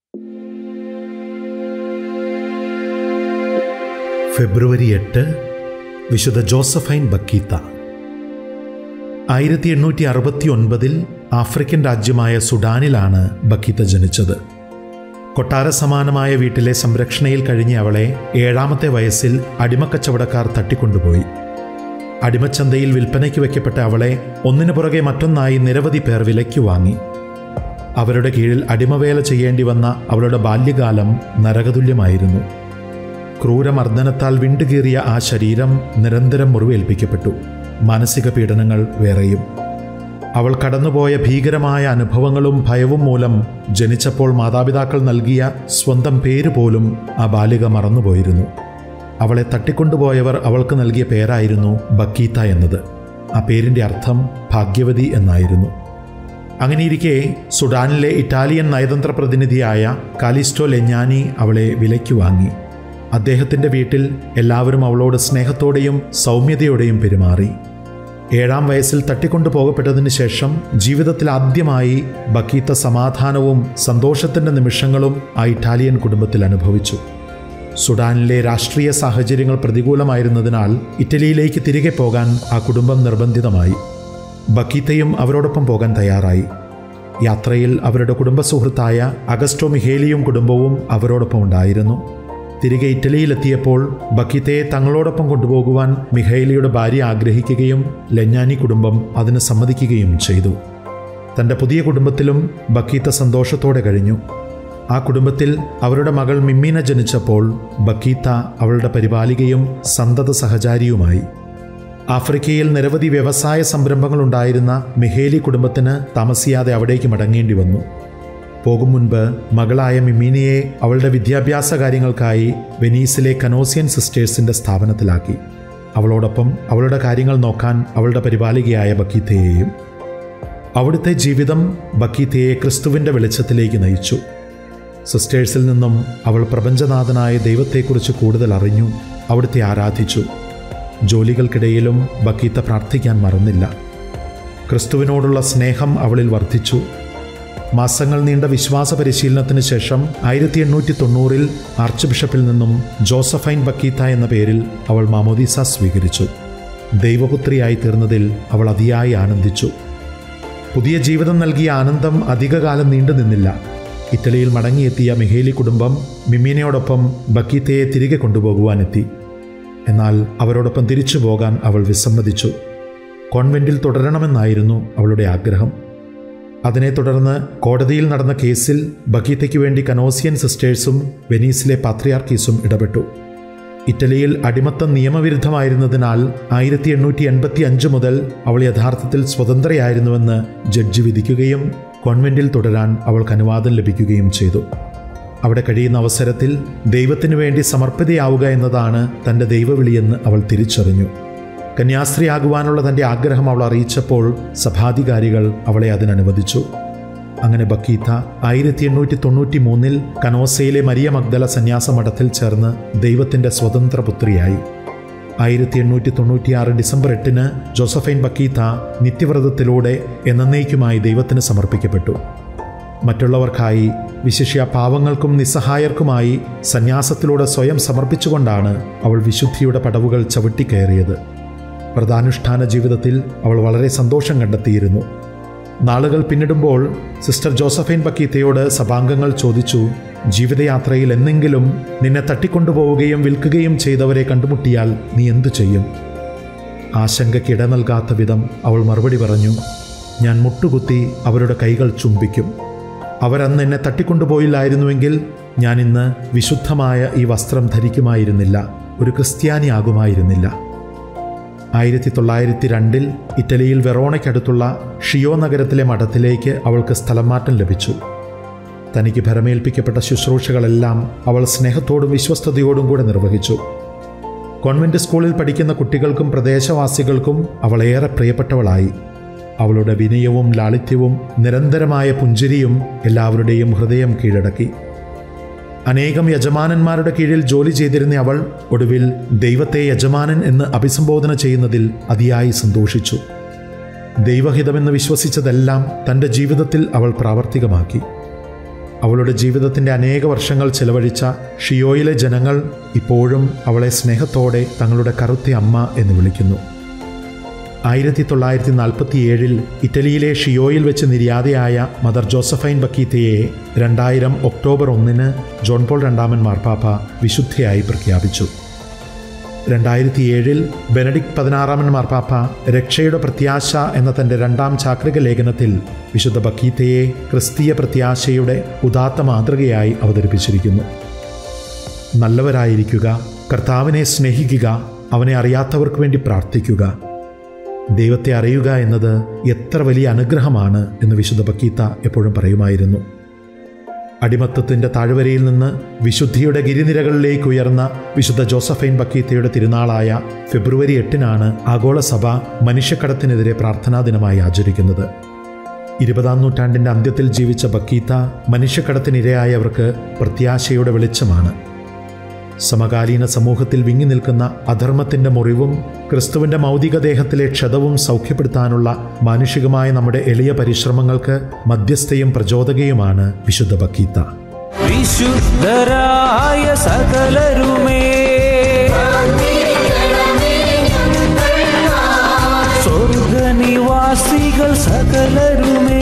ഫെബ്രുവരി എട്ട് വിശുദ്ധ ജോസഫൈൻ ബക്കീത്ത ആയിരത്തി എണ്ണൂറ്റി അറുപത്തി ഒൻപതിൽ ആഫ്രിക്കൻ രാജ്യമായ സുഡാനിലാണ് ബക്കീത്ത ജനിച്ചത് കൊട്ടാര സമാനമായ വീട്ടിലെ സംരക്ഷണയിൽ കഴിഞ്ഞ അവളെ ഏഴാമത്തെ വയസ്സിൽ അടിമക്കച്ചവടക്കാർ തട്ടിക്കൊണ്ടുപോയി അടിമച്ചന്തയിൽ വിൽപ്പനയ്ക്ക് വെക്കപ്പെട്ട അവളെ ഒന്നിനു പുറകെ മറ്റൊന്നായി നിരവധി പേർ വിലയ്ക്ക് വാങ്ങി അവരുടെ കീഴിൽ അടിമവേല ചെയ്യേണ്ടി വന്ന അവളുടെ ബാല്യകാലം നരകതുല്യമായിരുന്നു ക്രൂരമർദ്ദനത്താൽ വിണ്ടുകീറിയ ആ ശരീരം നിരന്തരം മുറിവേൽപ്പിക്കപ്പെട്ടു മാനസിക പീഡനങ്ങൾ വേറെയും അവൾ കടന്നുപോയ ഭീകരമായ അനുഭവങ്ങളും ഭയവും മൂലം ജനിച്ചപ്പോൾ മാതാപിതാക്കൾ നൽകിയ സ്വന്തം പേര് പോലും ആ ബാലിക മറന്നുപോയിരുന്നു അവളെ തട്ടിക്കൊണ്ടുപോയവർ അവൾക്ക് നൽകിയ പേരായിരുന്നു ബക്കീത്ത എന്നത് ആ പേരിൻ്റെ അർത്ഥം ഭാഗ്യവതി എന്നായിരുന്നു അങ്ങനെയിരിക്കെ സുഡാനിലെ ഇറ്റാലിയൻ നയതന്ത്ര പ്രതിനിധിയായ കാലിസ്റ്റോ ലെഞ്ഞാനി അവളെ വിലയ്ക്ക് വാങ്ങി അദ്ദേഹത്തിൻ്റെ വീട്ടിൽ എല്ലാവരും അവളോട് സ്നേഹത്തോടെയും സൗമ്യതയോടെയും പെരുമാറി ഏഴാം വയസ്സിൽ തട്ടിക്കൊണ്ടു പോകപ്പെട്ടതിന് ശേഷം ജീവിതത്തിൽ ആദ്യമായി ബക്കീത്ത സമാധാനവും സന്തോഷത്തിൻ്റെ നിമിഷങ്ങളും ആ ഇറ്റാലിയൻ കുടുംബത്തിൽ അനുഭവിച്ചു സുഡാനിലെ രാഷ്ട്രീയ സാഹചര്യങ്ങൾ പ്രതികൂലമായിരുന്നതിനാൽ ഇറ്റലിയിലേക്ക് തിരികെ പോകാൻ ആ കുടുംബം നിർബന്ധിതമായി ബക്കീത്തയും അവരോടൊപ്പം പോകാൻ തയ്യാറായി യാത്രയിൽ അവരുടെ കുടുംബ സുഹൃത്തായ അഗസ്റ്റോ മിഹേലിയും കുടുംബവും അവരോടൊപ്പം ഉണ്ടായിരുന്നു തിരികെ ഇറ്റലിയിലെത്തിയപ്പോൾ ബക്കീത്തയെ തങ്ങളോടൊപ്പം കൊണ്ടുപോകുവാൻ മിഹേലിയുടെ ഭാര്യ ആഗ്രഹിക്കുകയും ലഞ്ഞാനി കുടുംബം അതിന് സമ്മതിക്കുകയും ചെയ്തു തൻ്റെ പുതിയ കുടുംബത്തിലും ബക്കീത്ത സന്തോഷത്തോടെ കഴിഞ്ഞു ആ കുടുംബത്തിൽ അവരുടെ മകൾ മിമ്മീന ജനിച്ചപ്പോൾ ബക്കീത്ത അവളുടെ പരിപാലികയും സന്തത സഹചാരിയുമായി ആഫ്രിക്കയിൽ നിരവധി വ്യവസായ സംരംഭങ്ങൾ ഉണ്ടായിരുന്ന മിഹേലി കുടുംബത്തിന് താമസിയാതെ അവിടേക്ക് മടങ്ങേണ്ടി വന്നു പോകും മുൻപ് മകളായ മിമീനയെ അവളുടെ വിദ്യാഭ്യാസ കാര്യങ്ങൾക്കായി വെനീസിലെ കനോസിയൻ സിസ്റ്റേഴ്സിന്റെ സ്ഥാപനത്തിലാക്കി അവളോടൊപ്പം അവളുടെ കാര്യങ്ങൾ നോക്കാൻ അവളുടെ പരിപാലികയായ ബക്കീത്തയെയും അവിടുത്തെ ജീവിതം ബക്കീത്തയെ ക്രിസ്തുവിൻ്റെ വെളിച്ചത്തിലേക്ക് നയിച്ചു സിസ്റ്റേഴ്സിൽ നിന്നും അവൾ പ്രപഞ്ചനാഥനായ ദൈവത്തെക്കുറിച്ച് കൂടുതൽ അറിഞ്ഞു അവിടുത്തെ ആരാധിച്ചു ജോലികൾക്കിടയിലും ബക്കീത്ത പ്രാർത്ഥിക്കാൻ മറന്നില്ല ക്രിസ്തുവിനോടുള്ള സ്നേഹം അവളിൽ വർദ്ധിച്ചു മാസങ്ങൾ നീണ്ട വിശ്വാസ പരിശീലനത്തിന് ശേഷം ആയിരത്തി എണ്ണൂറ്റി തൊണ്ണൂറിൽ ആർച്ച് ബിഷപ്പിൽ നിന്നും ജോസഫൈൻ ബക്കീത്ത എന്ന പേരിൽ അവൾ മാമോദീസ സ്വീകരിച്ചു ദൈവപുത്രിയായി തീർന്നതിൽ അവൾ അതിയായി ആനന്ദിച്ചു പുതിയ ജീവിതം നൽകിയ ആനന്ദം അധികകാലം നീണ്ടു നിന്നില്ല ഇറ്റലിയിൽ മടങ്ങിയെത്തിയ മിഹേലി കുടുംബം മിമീനയോടൊപ്പം ബക്കീത്തയെ തിരികെ കൊണ്ടുപോകുവാനെത്തി എന്നാൽ അവരോടൊപ്പം തിരിച്ചു പോകാൻ അവൾ വിസമ്മതിച്ചു കോൺവെന്റിൽ തുടരണമെന്നായിരുന്നു അവളുടെ ആഗ്രഹം അതിനെ തുടർന്ന് കോടതിയിൽ നടന്ന കേസിൽ ബക്കീത്തയ്ക്ക് വേണ്ടി കനോസിയൻ സിസ്റ്റേഴ്സും വെനീസിലെ പാത്രിയാർക്കീസും ഇടപെട്ടു ഇറ്റലിയിൽ അടിമത്തം നിയമവിരുദ്ധമായിരുന്നതിനാൽ ആയിരത്തി എണ്ണൂറ്റി എൺപത്തി അഞ്ച് മുതൽ അവൾ യഥാർത്ഥത്തിൽ സ്വതന്ത്രയായിരുന്നുവെന്ന് ജഡ്ജി വിധിക്കുകയും കോൺവെന്റിൽ തുടരാൻ അവൾക്ക് അനുവാദം ലഭിക്കുകയും ചെയ്തു അവിടെ കഴിയുന്ന അവസരത്തിൽ ദൈവത്തിനു വേണ്ടി സമർപ്പിതയാവുക എന്നതാണ് തൻ്റെ ദൈവവിളിയെന്ന് അവൾ തിരിച്ചറിഞ്ഞു കന്യാസ്ത്രീയാകുവാനുള്ള തൻ്റെ ആഗ്രഹം അവൾ അറിയിച്ചപ്പോൾ സഭാധികാരികൾ അവളെ അതിനനുവദിച്ചു അങ്ങനെ ബക്കീത്ത ആയിരത്തി എണ്ണൂറ്റി തൊണ്ണൂറ്റി മൂന്നിൽ കനോസയിലെ മരിയ മഗ്ദല സന്യാസ മഠത്തിൽ ചേർന്ന് ദൈവത്തിൻ്റെ സ്വതന്ത്ര പുത്രിയായി ആയിരത്തി എണ്ണൂറ്റി തൊണ്ണൂറ്റിയാറ് ഡിസംബർ എട്ടിന് ജോസഫൈൻ ബക്കീത്ത നിത്യവ്രതത്തിലൂടെ എന്നേക്കുമായി ദൈവത്തിന് സമർപ്പിക്കപ്പെട്ടു മറ്റുള്ളവർക്കായി വിശിഷ്യ പാവങ്ങൾക്കും നിസ്സഹായർക്കുമായി സന്യാസത്തിലൂടെ സ്വയം സമർപ്പിച്ചുകൊണ്ടാണ് അവൾ വിശുദ്ധിയുടെ പടവുകൾ ചവിട്ടിക്കയറിയത് വ്രതാനുഷ്ഠാന ജീവിതത്തിൽ അവൾ വളരെ സന്തോഷം കണ്ടെത്തിയിരുന്നു നാളുകൾ പിന്നിടുമ്പോൾ സിസ്റ്റർ ജോസഫൈൻ ബക്കീത്തയോട് സഭാംഗങ്ങൾ ചോദിച്ചു ജീവിതയാത്രയിൽ എന്നെങ്കിലും നിന്നെ തട്ടിക്കൊണ്ടുപോവുകയും വിൽക്കുകയും ചെയ്തവരെ കണ്ടുമുട്ടിയാൽ നീ എന്തു ചെയ്യും ആശങ്കയ്ക്ക് ഇട നൽകാത്ത വിധം അവൾ മറുപടി പറഞ്ഞു ഞാൻ മുട്ടുകുത്തി അവരുടെ കൈകൾ ചുംബിക്കും അവരന്ന് എന്നെ തട്ടിക്കൊണ്ടുപോയില്ലായിരുന്നുവെങ്കിൽ ഞാൻ ഇന്ന് വിശുദ്ധമായ ഈ വസ്ത്രം ധരിക്കുമായിരുന്നില്ല ഒരു ക്രിസ്ത്യാനിയാകുമായിരുന്നില്ല ആയിരത്തി തൊള്ളായിരത്തി രണ്ടിൽ ഇറ്റലിയിൽ വെറോണയ്ക്കടുത്തുള്ള ഷിയോ നഗരത്തിലെ മഠത്തിലേക്ക് അവൾക്ക് സ്ഥലംമാറ്റം ലഭിച്ചു തനിക്ക് ഭരമേൽപ്പിക്കപ്പെട്ട ശുശ്രൂഷകളെല്ലാം അവൾ സ്നേഹത്തോടും വിശ്വസ്തയോടും കൂടെ നിർവഹിച്ചു കോൺവെന്റ് സ്കൂളിൽ പഠിക്കുന്ന കുട്ടികൾക്കും പ്രദേശവാസികൾക്കും അവൾ ഏറെ പ്രിയപ്പെട്ടവളായി അവളുടെ വിനയവും ലാളിത്യവും നിരന്തരമായ പുഞ്ചിരിയും എല്ലാവരുടെയും ഹൃദയം കീഴടക്കി അനേകം യജമാനന്മാരുടെ കീഴിൽ ജോലി ചെയ്തിരുന്ന അവൾ ഒടുവിൽ ദൈവത്തെ യജമാനൻ എന്ന് അഭിസംബോധന ചെയ്യുന്നതിൽ അതിയായി സന്തോഷിച്ചു ദൈവഹിതമെന്ന് വിശ്വസിച്ചതെല്ലാം തൻ്റെ ജീവിതത്തിൽ അവൾ പ്രാവർത്തികമാക്കി അവളുടെ ജീവിതത്തിൻ്റെ അനേക വർഷങ്ങൾ ചെലവഴിച്ച ഷിയോയിലെ ജനങ്ങൾ ഇപ്പോഴും അവളെ സ്നേഹത്തോടെ തങ്ങളുടെ കറുത്ത അമ്മ എന്ന് വിളിക്കുന്നു ആയിരത്തി തൊള്ളായിരത്തി നാൽപ്പത്തി ഏഴിൽ ഇറ്റലിയിലെ ഷിയോയിൽ വെച്ച് നിര്യാതയായ മദർ ജോസഫൈൻ ബക്കീത്തയെ രണ്ടായിരം ഒക്ടോബർ ഒന്നിന് ജോൺ പോൾ രണ്ടാമൻ മാർപ്പാപ്പ വിശുദ്ധയായി പ്രഖ്യാപിച്ചു രണ്ടായിരത്തി ഏഴിൽ ബെനഡിക് പതിനാറാമൻ മാർപ്പാപ്പ രക്ഷയുടെ പ്രത്യാശ എന്ന തൻ്റെ രണ്ടാം ചാക്രിക ലേഖനത്തിൽ വിശുദ്ധ ബക്കീത്തയെ ക്രിസ്തീയ പ്രത്യാശയുടെ ഉദാത്ത മാതൃകയായി അവതരിപ്പിച്ചിരിക്കുന്നു നല്ലവരായിരിക്കുക കർത്താവിനെ സ്നേഹിക്കുക അവനെ അറിയാത്തവർക്ക് വേണ്ടി പ്രാർത്ഥിക്കുക ദൈവത്തെ അറിയുക എന്നത് എത്ര വലിയ അനുഗ്രഹമാണ് എന്ന് വിശുദ്ധ ബക്കീത്ത എപ്പോഴും പറയുമായിരുന്നു അടിമത്തത്തിൻ്റെ താഴ്വരയിൽ നിന്ന് വിശുദ്ധിയുടെ ഗിരിനിരകളിലേക്ക് ഉയർന്ന വിശുദ്ധ ജോസഫൈൻ ബക്കീത്തയുടെ തിരുനാളായ ഫെബ്രുവരി എട്ടിനാണ് ആഗോള സഭ മനുഷ്യക്കടത്തിനെതിരെ പ്രാർത്ഥനാ ദിനമായി ആചരിക്കുന്നത് ഇരുപതാം നൂറ്റാണ്ടിൻ്റെ അന്ത്യത്തിൽ ജീവിച്ച ബക്കീത്ത മനുഷ്യക്കടത്തിനിരയായവർക്ക് പ്രത്യാശയുടെ വെളിച്ചമാണ് സമകാലീന സമൂഹത്തിൽ വിങ്ങി നിൽക്കുന്ന അധർമ്മത്തിൻ്റെ മുറിവും ക്രിസ്തുവിൻ്റെ മൗതിക ദേഹത്തിലെ ക്ഷതവും സൗഖ്യപ്പെടുത്താനുള്ള മാനുഷികമായ നമ്മുടെ എളിയ പരിശ്രമങ്ങൾക്ക് മധ്യസ്ഥയും പ്രചോദകയുമാണ് വിശുദ്ധ ബക്കീത്ത വിശുദ്ധരായ സകലരുമേ സ്വർഗനിവാസികൾ സകലരുമേ